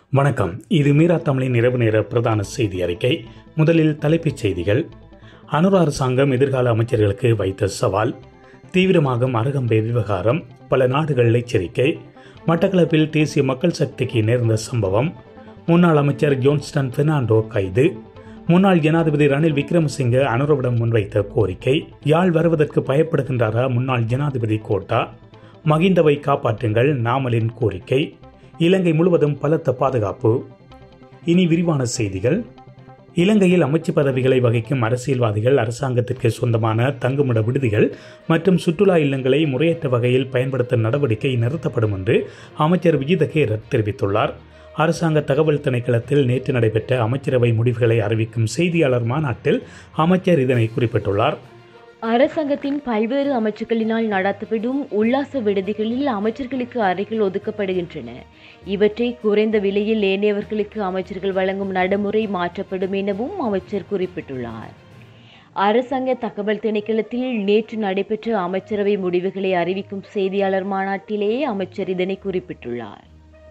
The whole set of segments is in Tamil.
வணக்கம் இது மீரா தமிழின் இரவு நேர பிரதான செய்தி அறிக்கை முதலில் தலைப்புச் செய்திகள் அனுர அரசாங்கம் எதிர்கால அமைச்சர்களுக்கு வைத்த சவால் தீவிரமாகும் அருகம்பே விவகாரம் பல நாடுகள் எச்சரிக்கை மட்டக்களப்பில் தேசிய மக்கள் சக்திக்கு நேர்ந்த சம்பவம் முன்னாள் அமைச்சர் ஜோன்ஸ்டன் பெர்னாண்டோ கைது முன்னாள் ஜனாதிபதி ரணில் விக்ரமசிங்க அனுரவிடம் முன்வைத்த கோரிக்கை யாழ் வருவதற்கு பயப்படுகின்றாரா முன்னாள் ஜனாதிபதி கோட்டா மகிந்தவை காப்பாற்றுங்கள் நாமலின் கோரிக்கை இலங்கை முழுவதும் பலத்த பாதுகாப்பு இனி விரிவான செய்திகள் இலங்கையில் அமைச்சு பதவிகளை வகிக்கும் அரசியல்வாதிகள் அரசாங்கத்திற்கு சொந்தமான தங்குமிட விடுதிகள் மற்றும் சுற்றுலா இல்லங்களை முறையற்ற வகையில் பயன்படுத்தும் நடவடிக்கை நிறுத்தப்படும் என்று அமைச்சர் விஜித கேரத் தெரிவித்துள்ளார் அரசாங்க தகவல் திணைக்களத்தில் நேற்று நடைபெற்ற அமைச்சரவை முடிவுகளை அறிவிக்கும் செய்தியாளர் மாநாட்டில் அமைச்சர் இதனை குறிப்பிட்டுள்ளார் அரசாங்கத்தின் பல்வேறு அமைச்சுக்களினால் நடத்தப்படும் உல்லாச விடுதிகளில் அமைச்சர்களுக்கு அறைகள் ஒதுக்கப்படுகின்றன இவற்றை குறைந்த விலையில் ஏனையவர்களுக்கு அமைச்சர்கள் வழங்கும் நடைமுறை மாற்றப்படும் எனவும் அமைச்சர் குறிப்பிட்டுள்ளார் அரசாங்க தகவல் திணைக்களத்தில் நேற்று நடைபெற்ற அமைச்சரவை முடிவுகளை அறிவிக்கும் செய்தியாளர் மாநாட்டிலேயே அமைச்சர் இதனை குறிப்பிட்டுள்ளார்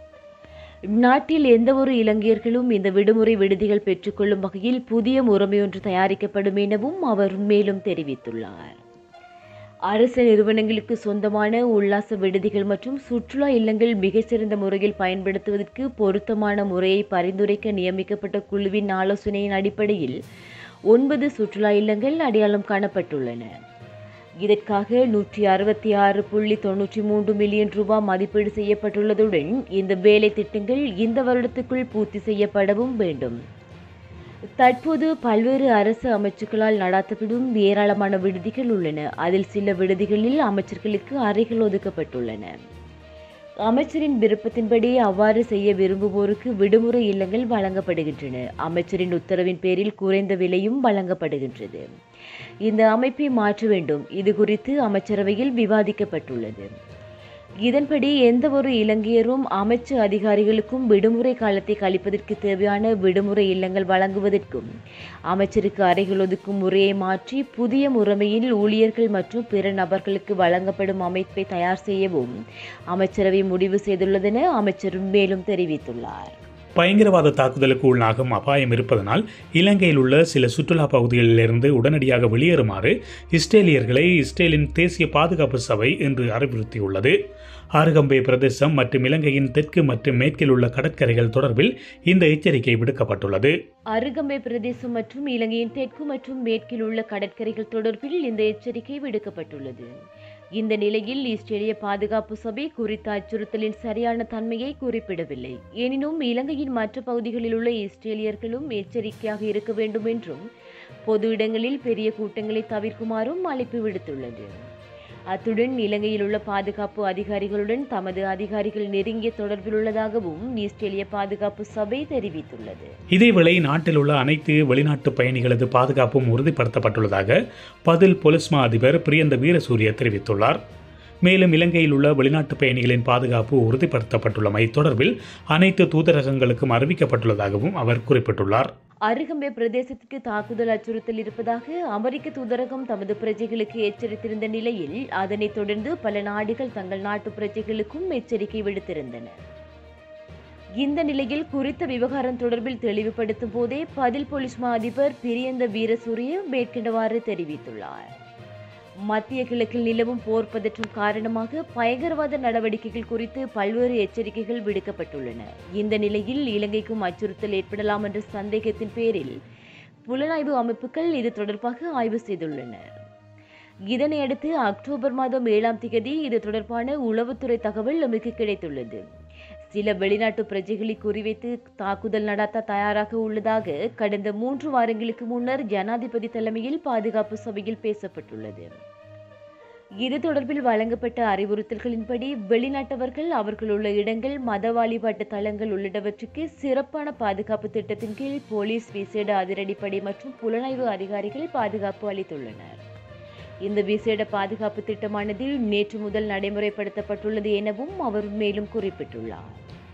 நாட்டில் எந்தவொரு இலங்கையர்களும் இந்த விடுமுறை விடுதிகள் பெற்றுக்கொள்ளும் வகையில் புதிய முறைமையொன்று தயாரிக்கப்படும் எனவும் அவர் மேலும் தெரிவித்துள்ளார் அரசு நிறுவனங்களுக்கு சொந்தமான உல்லாச விடுதிகள் மற்றும் சுற்றுலா இல்லங்கள் மிகச்சிறந்த முறையில் பயன்படுத்துவதற்கு பொருத்தமான முறையை பரிந்துரைக்க நியமிக்கப்பட்ட குழுவின் ஆலோசனையின் அடிப்படையில் ஒன்பது சுற்றுலா இல்லங்கள் அடையாளம் காணப்பட்டுள்ளன இதற்காக நூற்றி அறுபத்தி ஆறு புள்ளி தொன்னூற்றி மூன்று மில்லியன் ரூபாய் மதிப்பீடு செய்யப்பட்டுள்ளதுடன் இந்த வேலை திட்டங்கள் இந்த வருடத்துக்குள் பூர்த்தி செய்யப்படவும் வேண்டும் தற்போது பல்வேறு அரசு அமைச்சுக்களால் நடத்தப்படும் ஏராளமான விடுதிகள் உள்ளன அதில் சில விடுதிகளில் அமைச்சர்களுக்கு அறைகள் ஒதுக்கப்பட்டுள்ளன அமைச்சரின் விருப்பத்தின்படி அவ்வாறு செய்ய விரும்புவோருக்கு விடுமுறை இல்லங்கள் வழங்கப்படுகின்றன அமைச்சரின் உத்தரவின் பேரில் குறைந்த விலையும் வழங்கப்படுகின்றது இந்த அமைப்பை மாற்ற வேண்டும் இது குறித்து அமைச்சரவையில் விவாதிக்கப்பட்டுள்ளது இதன்படி எந்த ஒரு இலங்கையரும் அமைச்சு அதிகாரிகளுக்கும் விடுமுறை காலத்தை கழிப்பதற்கு தேவையான விடுமுறை இல்லங்கள் வழங்குவதற்கும் அமைச்சருக்கு அறைகள் ஒதுக்கும் முறையை மாற்றி புதிய முறைமையில் ஊழியர்கள் மற்றும் பிற நபர்களுக்கு வழங்கப்படும் அமைப்பை தயார் செய்யவும் அமைச்சரவை முடிவு செய்துள்ளதென அமைச்சர் மேலும் தெரிவித்துள்ளார் பயங்கரவாத தாக்குதலுக்கு உள்ளாகும் அபாயம் இருப்பதனால் இலங்கையில் உள்ள சில சுற்றுலா பகுதிகளிலிருந்து உடனடியாக வெளியேறுமாறு இஸ்ரேலியர்களை இஸ்ரேலின் தேசிய பாதுகாப்பு சபை இன்று அறிவுறுத்தியுள்ளது ஆருகம்பே பிரதேசம் மற்றும் இலங்கையின் தெற்கு மற்றும் மேற்கில் உள்ள கடற்கரைகள் தொடர்பில் இந்த எச்சரிக்கை விடுக்கப்பட்டுள்ளது அருகம்பே பிரதேசம் மற்றும் இலங்கையின் தெற்கு மற்றும் மேற்கில் உள்ள கடற்கரைகள் தொடர்பில் இந்த எச்சரிக்கை விடுக்கப்பட்டுள்ளது இந்த நிலையில் இஸ்ரேலிய பாதுகாப்பு சபை குறித்த அச்சுறுத்தலின் சரியான தன்மையை குறிப்பிடவில்லை எனினும் இலங்கையின் மற்ற பகுதிகளில் உள்ள இஸ்ரேலியர்களும் எச்சரிக்கையாக இருக்க வேண்டும் என்றும் பொது இடங்களில் பெரிய கூட்டங்களை தவிர்க்குமாறும் அழைப்பு விடுத்துள்ளது அத்துடன் இலங்கையில் உள்ள பாதுகாப்பு அதிகாரிகளுடன் தமது அதிகாரிகள் நெருங்கிய தொடர்பில் உள்ளதாகவும் இஸ்ரேலிய பாதுகாப்பு சபை தெரிவித்துள்ளது இதேவேளை நாட்டில் உள்ள அனைத்து வெளிநாட்டு பயணிகளது பாதுகாப்பும் உறுதிப்படுத்தப்பட்டுள்ளதாக பதில் பொலிஸ்மா அதிபர் பிரியந்த வீரசூரிய தெரிவித்துள்ளார் மேலும் இலங்கையில் உள்ள வெளிநாட்டு பயணிகளின் பாதுகாப்பு உறுதிப்படுத்தப்பட்டுள்ளமை தொடர்பில் அனைத்து தூதரகங்களுக்கும் அறிவிக்கப்பட்டுள்ளதாகவும் அவர் குறிப்பிட்டுள்ளார் அருகம்பே பிரதேசத்துக்கு தாக்குதல் அச்சுறுத்தல் இருப்பதாக அமெரிக்க தூதரகம் தமது பிரஜைகளுக்கு எச்சரித்திருந்த நிலையில் அதனைத் தொடர்ந்து பல நாடுகள் தங்கள் நாட்டு பிரஜைகளுக்கும் எச்சரிக்கை விடுத்திருந்தன இந்த நிலையில் குறித்த விவகாரம் தொடர்பில் தெளிவுபடுத்தும் போதே பதில் போலீஸ் மா அதிபர் பிரியந்த வீரசூரிய மேற்கண்டவாறு தெரிவித்துள்ளார் மத்திய கிழக்கில் நிலவும் போர் பதற்றம் காரணமாக பயங்கரவாத நடவடிக்கைகள் குறித்து பல்வேறு எச்சரிக்கைகள் விடுக்கப்பட்டுள்ளன இந்த நிலையில் இலங்கைக்கும் அச்சுறுத்தல் ஏற்படலாம் என்ற சந்தேகத்தின் பேரில் புலனாய்வு அமைப்புகள் இது தொடர்பாக ஆய்வு செய்துள்ளனர் இதனையடுத்து அக்டோபர் மாதம் ஏழாம் தேதி இது தொடர்பான உளவுத்துறை தகவல் நமக்கு கிடைத்துள்ளது சில வெளிநாட்டு பிரஜைகளை குறிவைத்து தாக்குதல் நடத்த தயாராக உள்ளதாக கடந்த மூன்று வாரங்களுக்கு முன்னர் ஜனாதிபதி தலைமையில் பாதுகாப்பு சபையில் பேசப்பட்டுள்ளது இது தொடர்பில் வழங்கப்பட்ட அறிவுறுத்தல்களின்படி வெளிநாட்டவர்கள் அவர்களுள்ள இடங்கள் மத வழிபாட்டு தலங்கள் உள்ளிட்டவற்றுக்கு சிறப்பான பாதுகாப்பு திட்டத்தின் கீழ் போலீஸ் விசேட அதிரடிப்படை மற்றும் புலனாய்வு அதிகாரிகள் பாதுகாப்பு அளித்துள்ளனர் இந்த விசேட பாதுகாப்பு திட்டமானது நேற்று முதல் நடைமுறைப்படுத்தப்பட்டுள்ளது எனவும் அவர் மேலும் குறிப்பிட்டுள்ளார்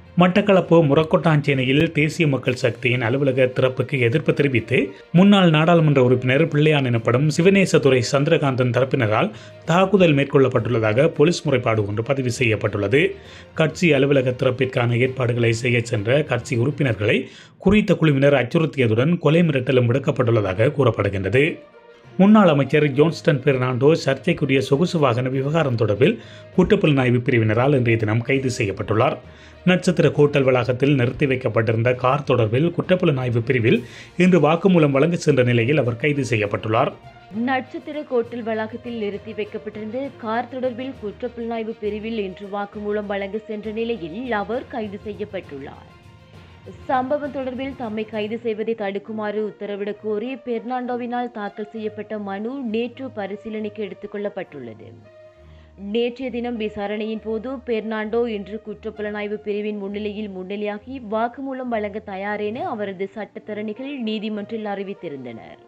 மட்டக்களப்பு முரக்கொட்டாஞ்சேனையில் தேசிய மக்கள் சக்தியின் அலுவலக திறப்புக்கு எதிர்ப்பு தெரிவித்து முன்னாள் நாடாளுமன்ற உறுப்பினர் பிள்ளையான் எனப்படும் சிவநேசதுரை சந்திரகாந்தன் தரப்பினரால் தாக்குதல் மேற்கொள்ளப்பட்டுள்ளதாக போலீஸ் முறைப்பாடு ஒன்று பதிவு செய்யப்பட்டுள்ளது கட்சி அலுவலக திறப்பிற்கான ஏற்பாடுகளை செய்ய சென்ற கட்சி உறுப்பினர்களை குறித்த குழுவினர் அச்சுறுத்தியதுடன் கொலை மிரட்டலும் விடுக்கப்பட்டுள்ளதாக கூறப்படுகின்றது முன்னாள் அமைச்சர் ஜோன்ஸ்டன் பெர்னாண்டோ சர்ச்சைக்குரிய சொகுசு வாகன விவகாரம் தொடர்பில் குற்றப்புலனாய்வு பிரிவினரால் இன்றைய தினம் கைது செய்யப்பட்டுள்ளார் நட்சத்திர கோட்டல் வளாகத்தில் நிறுத்தி வைக்கப்பட்டிருந்த கார் தொடர்பில் குற்றப்புலனாய்வு பிரிவில் இன்று வாக்குமூலம் வழங்க சென்ற நிலையில் அவர் கைது செய்யப்பட்டுள்ளார் நட்சத்திர கோட்டல் வளாகத்தில் நிறுத்தி வைக்கப்பட்டிருந்த கார் தொடர்பில் குற்றப்புலனாய்வு பிரிவில் இன்று வாக்குமூலம் வழங்க சென்ற நிலையில் அவர் கைது செய்யப்பட்டுள்ளார் சம்பவம் தொடர்பில் தம்மை கைது செய்வதை தடுக்குமாறு உத்தரவிடக் கோரி பெர்னாண்டோவினால் தாக்கல் செய்யப்பட்ட மனு நேற்று பரிசீலனைக்கு எடுத்துக் கொள்ளப்பட்டுள்ளது நேற்றைய தினம் விசாரணையின் போது பெர்னாண்டோ இன்று குற்றப்புலனாய்வு பிரிவின் முன்னிலையில் முன்னிலையாகி வாக்குமூலம் வழங்க தயார் என அவரது சட்டத்தரணிகள் நீதிமன்றில் அறிவித்திருந்தனர்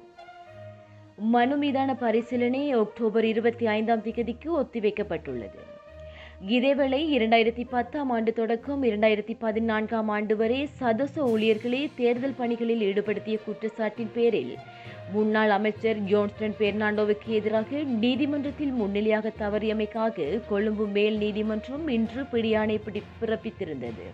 மனு மீதான பரிசீலனை அக்டோபர் இருபத்தி ஐந்தாம் தேதிக்கு ஒத்திவைக்கப்பட்டுள்ளது இதேவேளை இரண்டாயிரத்தி பத்தாம் ஆண்டு தொடக்கம் இரண்டாயிரத்தி பதினான்காம் ஆண்டு வரை சதச ஊழியர்களை தேர்தல் பணிகளில் ஈடுபடுத்திய குற்றச்சாட்டின் பேரில் முன்னாள் அமைச்சர் ஜோன்ஸ்டன் பெர்னாண்டோவுக்கு எதிராக நீதிமன்றத்தில் முன்னிலையாக தவறியமைக்காக கொழும்பு மேல் நீதிமன்றம் இன்று பிடியாணை பிடி- பிறப்பித்திருந்தது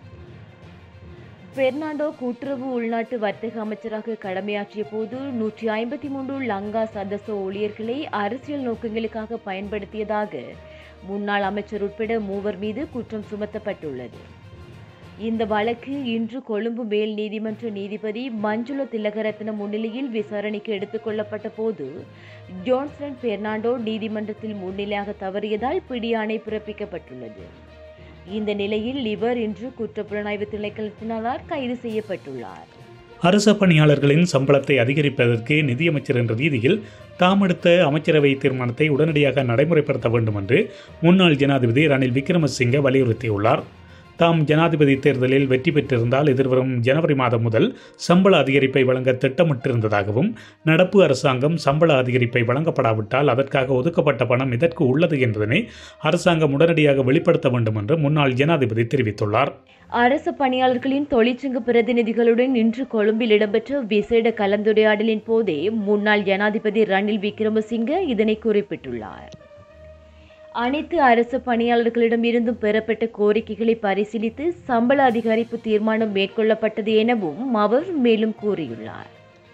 பெர்னாண்டோ கூட்டுறவு உள்நாட்டு வர்த்தக அமைச்சராக கடமையாற்றிய போது நூற்றி ஐம்பத்தி மூன்று லங்கா சதச ஊழியர்களை அரசியல் நோக்கங்களுக்காக பயன்படுத்தியதாக முன்னாள் அமைச்சர் உட்பட மூவர் மீது குற்றம் சுமத்தப்பட்டுள்ளது இந்த வழக்கு இன்று கொழும்பு மேல் நீதிமன்ற நீதிபதி மஞ்சுள திலகரத்ன முன்னிலையில் விசாரணைக்கு எடுத்துக் கொள்ளப்பட்ட போது ஜோன்சன் பெர்னாண்டோ நீதிமன்றத்தில் முன்னிலையாக தவறியதால் பிடியாணை பிறப்பிக்கப்பட்டுள்ளது இந்த நிலையில் இவர் இன்று குற்றப்புலனாய்வு திணைக்களத்தினரால் கைது செய்யப்பட்டுள்ளார் அரச பணியாளர்களின் சம்பளத்தை அதிகரிப்பதற்கு நிதியமைச்சர் என்ற ரீதியில் தாம் எடுத்த அமைச்சரவை தீர்மானத்தை உடனடியாக நடைமுறைப்படுத்த வேண்டும் என்று முன்னாள் ஜனாதிபதி ரணில் விக்ரமசிங்க வலியுறுத்தியுள்ளார் தாம் ஜனாதிபதி தேர்தலில் வெற்றி பெற்றிருந்தால் எதிர்வரும் ஜனவரி மாதம் முதல் சம்பள அதிகரிப்பை வழங்க திட்டமிட்டிருந்ததாகவும் நடப்பு அரசாங்கம் சம்பள அதிகரிப்பை வழங்கப்படாவிட்டால் அதற்காக ஒதுக்கப்பட்ட பணம் இதற்கு உள்ளது என்பதனை அரசாங்கம் உடனடியாக வெளிப்படுத்த வேண்டும் என்று முன்னாள் ஜனாதிபதி தெரிவித்துள்ளார் அரசு பணியாளர்களின் தொழிற்சங்க பிரதிநிதிகளுடன் இன்று கொழும்பில் இடம்பெற்ற விசேட கலந்துரையாடலின் போதே முன்னாள் ஜனாதிபதி ரணில் விக்ரமசிங்க இதனை குறிப்பிட்டுள்ளார் அனைத்து அரசு பணியாளர்களிடமிருந்தும் பெறப்பட்ட கோரிக்கைகளை பரிசீலித்து சம்பள அதிகரிப்பு தீர்மானம் மேற்கொள்ளப்பட்டது எனவும் அவர் மேலும் கூறியுள்ளார்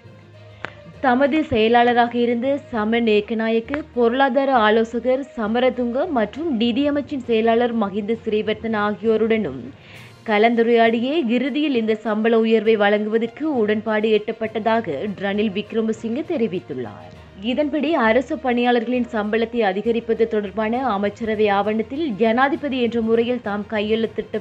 தமது செயலாளராக இருந்த சமன் ஏக்கநாயக்கு பொருளாதார ஆலோசகர் சமரதுங்க மற்றும் நிதியமைச்சின் செயலாளர் மஹிந்த ஸ்ரீவர்த்தன் ஆகியோருடனும் கலந்துரையாடியே இறுதியில் இந்த சம்பள உயர்வை வழங்குவதற்கு உடன்பாடு எட்டப்பட்டதாக ரணில் விக்ரமசிங்க தெரிவித்துள்ளார் இதன்படி அரசு பணியாளர்களின் சம்பளத்தை அதிகரிப்பது தொடர்பான அமைச்சரவை ஆவணத்தில் ஜனாதிபதி என்ற முறையில் தாம் கையெழுத்திட்ட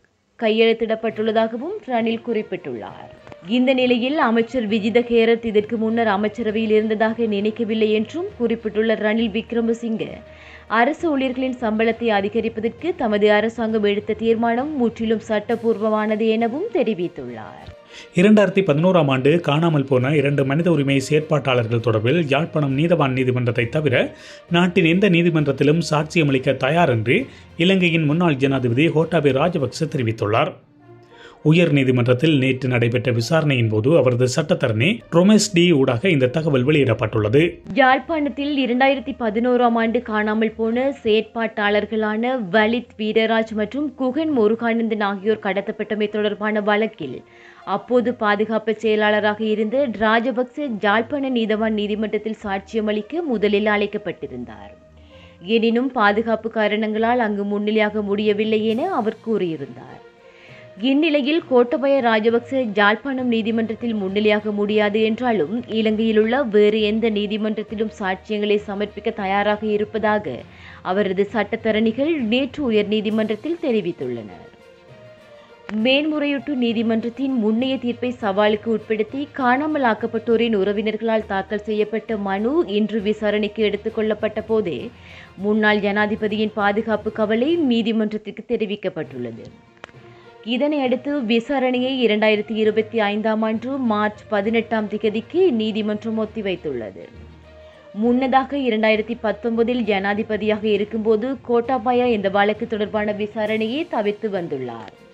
கையெழுத்திடப்பட்டுள்ளதாகவும் ரணில் குறிப்பிட்டுள்ளார் இந்த நிலையில் அமைச்சர் விஜித கேரத் இதற்கு முன்னர் அமைச்சரவையில் இருந்ததாக நினைக்கவில்லை என்றும் குறிப்பிட்டுள்ள ரணில் விக்ரமசிங்க அரசு ஊழியர்களின் சம்பளத்தை அதிகரிப்பதற்கு தமது அரசாங்கம் எடுத்த தீர்மானம் முற்றிலும் சட்டபூர்வமானது எனவும் தெரிவித்துள்ளார் இரண்டாயிரத்தி பதினோராம் ஆண்டு காணாமல் போன இரண்டு மனித உரிமை செயற்பாட்டாளர்கள் தொடர்பில் யாழ்ப்பாணம் நீதவான் நீதிமன்றத்தை தவிர நாட்டின் எந்த நீதிமன்றத்திலும் சாட்சியமளிக்க தயார் என்று இலங்கையின் முன்னாள் ஜனாதிபதி கோட்டாபே ராஜபக்ச தெரிவித்துள்ளார் உயர் நீதிமன்றத்தில் நேற்று நடைபெற்ற விசாரணையின் போது அவரது சட்டத்தரணி ரொமேஸ் டி ஊடாக இந்த தகவல் வெளியிடப்பட்டுள்ளது யாழ்ப்பாணத்தில் இரண்டாயிரத்தி பதினோராம் ஆண்டு காணாமல் போன செயற்பாட்டாளர்களான வலித் வீரராஜ் மற்றும் குகன் முருகானந்தன் ஆகியோர் கடத்தப்பட்டமை தொடர்பான வழக்கில் அப்போது பாதுகாப்பு செயலாளராக இருந்த ராஜபக்ச யாழ்ப்பாண நீதவான் நீதிமன்றத்தில் சாட்சியமளிக்க முதலில் அழைக்கப்பட்டிருந்தார் எனினும் பாதுகாப்பு காரணங்களால் அங்கு முன்னிலையாக முடியவில்லை என அவர் கூறியிருந்தார் இந்நிலையில் கோட்டபய ராஜபக்ச யாழ்ப்பாணம் நீதிமன்றத்தில் முன்னிலையாக முடியாது என்றாலும் இலங்கையில் உள்ள வேறு எந்த நீதிமன்றத்திலும் சாட்சியங்களை சமர்ப்பிக்க தயாராக இருப்பதாக அவரது சட்டத்தரணிகள் நேற்று உயர்நீதிமன்றத்தில் தெரிவித்துள்ளனர் மேன்முறையீட்டு நீதிமன்றத்தின் முன்னைய தீர்ப்பை சவாலுக்கு உட்படுத்தி காணாமல் ஆக்கப்பட்டோரின் உறவினர்களால் தாக்கல் செய்யப்பட்ட மனு இன்று விசாரணைக்கு எடுத்துக் கொள்ளப்பட்ட போதே முன்னாள் ஜனாதிபதியின் பாதுகாப்பு கவலை நீதிமன்றத்திற்கு தெரிவிக்கப்பட்டுள்ளது இதனை அடுத்து விசாரணையை இரண்டாயிரத்தி இருபத்தி ஐந்தாம் ஆண்டு மார்ச் பதினெட்டாம் திகதிக்கு நீதிமன்றம் ஒத்திவைத்துள்ளது முன்னதாக இரண்டாயிரத்தி பத்தொன்பதில் ஜனாதிபதியாக இருக்கும்போது கோட்டாபாயா இந்த வழக்கு தொடர்பான விசாரணையை தவிர்த்து வந்துள்ளார்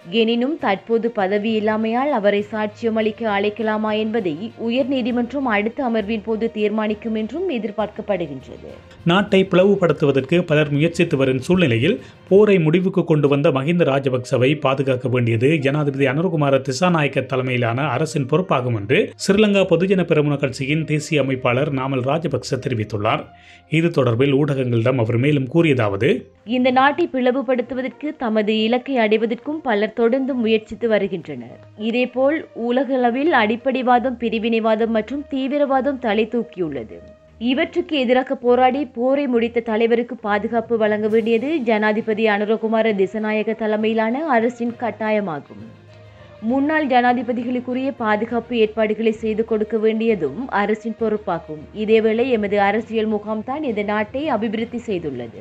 எனினும் தற்போது பதவி இல்லாமையால் அவரை சாட்சியம் அளிக்க அழைக்கலாமா என்பதை உயர்நீதிமன்றம் அடுத்த அமர்வின் போது தீர்மானிக்கும் என்றும் எதிர்பார்க்கப்படுகின்றது நாட்டை பிளவுபடுத்துவதற்கு பலர் முயற்சித்து வரும் சூழ்நிலையில் போரை முடிவுக்கு கொண்டு வந்த மஹிந்த ராஜபக்சவை பாதுகாக்க வேண்டியது ஜனாதிபதி அனுரகுமார திசாநாயக்க தலைமையிலான அரசின் பொறுப்பாகும் என்று ஸ்ரீலங்கா பொதுஜன பெரமுன கட்சியின் தேசிய அமைப்பாளர் நாமல் ராஜபக்ச தெரிவித்துள்ளார் இது தொடர்பில் ஊடகங்களிடம் அவர் மேலும் கூறியதாவது இந்த நாட்டை பிளவுபடுத்துவதற்கு தமது இலக்கை அடைவதற்கும் பலர் தொடர்ந்து முயற்சித்து வருகின்றனர் இதேபோல் உலகளவில் அடிப்படைவாதம் பிரிவினைவாதம் மற்றும் தீவிரவாதம் தலை தூக்கியுள்ளது இவற்றுக்கு எதிராக போராடி போரை முடித்த தலைவருக்கு பாதுகாப்பு வழங்க வேண்டியது ஜனாதிபதி அனுரகுமார திசநாயக தலைமையிலான அரசின் கட்டாயமாகும் முன்னாள் ஜனாதிபதிகளுக்குரிய பாதுகாப்பு ஏற்பாடுகளை செய்து கொடுக்க வேண்டியதும் அரசின் பொறுப்பாகும் இதேவேளை எமது அரசியல் முகாம்தான் இந்த நாட்டை அபிவிருத்தி செய்துள்ளது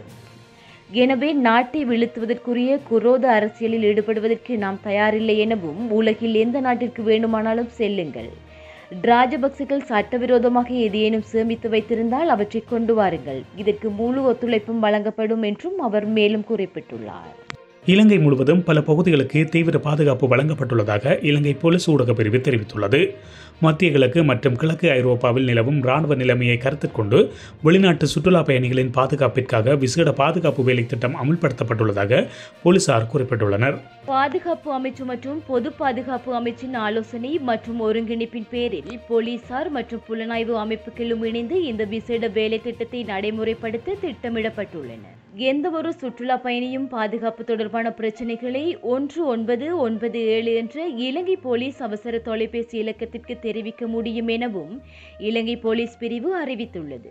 எனவே நாட்டை வீழ்த்துவதற்குரிய குரோத அரசியலில் ஈடுபடுவதற்கு நாம் தயாரில்லை எனவும் உலகில் எந்த நாட்டிற்கு வேண்டுமானாலும் செல்லுங்கள் ராஜபக்சர்கள் சட்டவிரோதமாக எதையேனும் சேமித்து வைத்திருந்தால் அவற்றை கொண்டு வாருங்கள் இதற்கு முழு ஒத்துழைப்பும் வழங்கப்படும் என்றும் அவர் மேலும் குறிப்பிட்டுள்ளார் இலங்கை முழுவதும் பல பகுதிகளுக்கு தீவிர பாதுகாப்பு வழங்கப்பட்டுள்ளதாக இலங்கை போலீஸ் ஊடக பிரிவு தெரிவித்துள்ளது மத்திய கிழக்கு மற்றும் கிழக்கு ஐரோப்பாவில் நிலவும் ராணுவ நிலைமையை கருத்தில் கொண்டு வெளிநாட்டு சுற்றுலா பயணிகளின் பாதுகாப்பிற்காக விசேட பாதுகாப்பு வேலை திட்டம் அமுல்படுத்தப்பட்டுள்ளதாக போலீசார் குறிப்பிட்டுள்ளனர் பாதுகாப்பு அமைச்சு மற்றும் பொது பாதுகாப்பு அமைச்சின் ஆலோசனை மற்றும் ஒருங்கிணைப்பின் பேரில் போலீசார் மற்றும் புலனாய்வு அமைப்புகளும் இணைந்து இந்த விசேட வேலை திட்டத்தை நடைமுறைப்படுத்த திட்டமிடப்பட்டுள்ளன எந்த ஒரு சுற்றுலா பயணியும் பாதுகாப்பு தொடர்பான பிரச்சனைகளை ஒன்று ஒன்பது ஒன்பது ஏழு என்ற இலங்கை போலீஸ் அவசர தொலைபேசி இலக்கத்திற்கு தெரிவிக்க முடியும் எனவும் இலங்கை போலீஸ் பிரிவு அறிவித்துள்ளது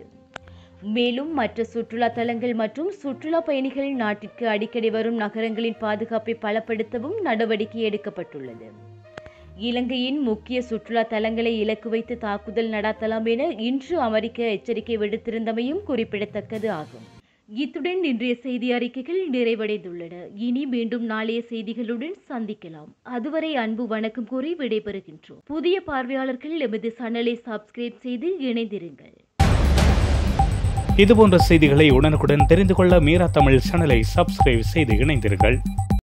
மேலும் மற்ற சுற்றுலா தலங்கள் மற்றும் சுற்றுலா பயணிகள் நாட்டிற்கு அடிக்கடி வரும் நகரங்களின் பாதுகாப்பை பலப்படுத்தவும் நடவடிக்கை எடுக்கப்பட்டுள்ளது இலங்கையின் முக்கிய சுற்றுலா தலங்களை இலக்கு வைத்து தாக்குதல் நடாத்தலாம் என இன்று அமெரிக்க எச்சரிக்கை விடுத்திருந்தமையும் குறிப்பிடத்தக்கது ஆகும் இத்துடன் இன்றைய செய்தி அறிக்கைகள் நிறைவடைந்துள்ளன இனி மீண்டும் நாளைய செய்திகளுடன் சந்திக்கலாம் அதுவரை அன்பு வணக்கம் கூறி விடைபெறுகின்றோம் புதிய பார்வையாளர்கள் எமது சேனலை சப்ஸ்கிரைப் செய்து இணைந்திருங்கள் இதுபோன்ற செய்திகளை உடனுக்குடன் தெரிந்து கொள்ள மீரா தமிழ் சேனலை சப்ஸ்கிரைப் செய்து இணைந்தீர்கள்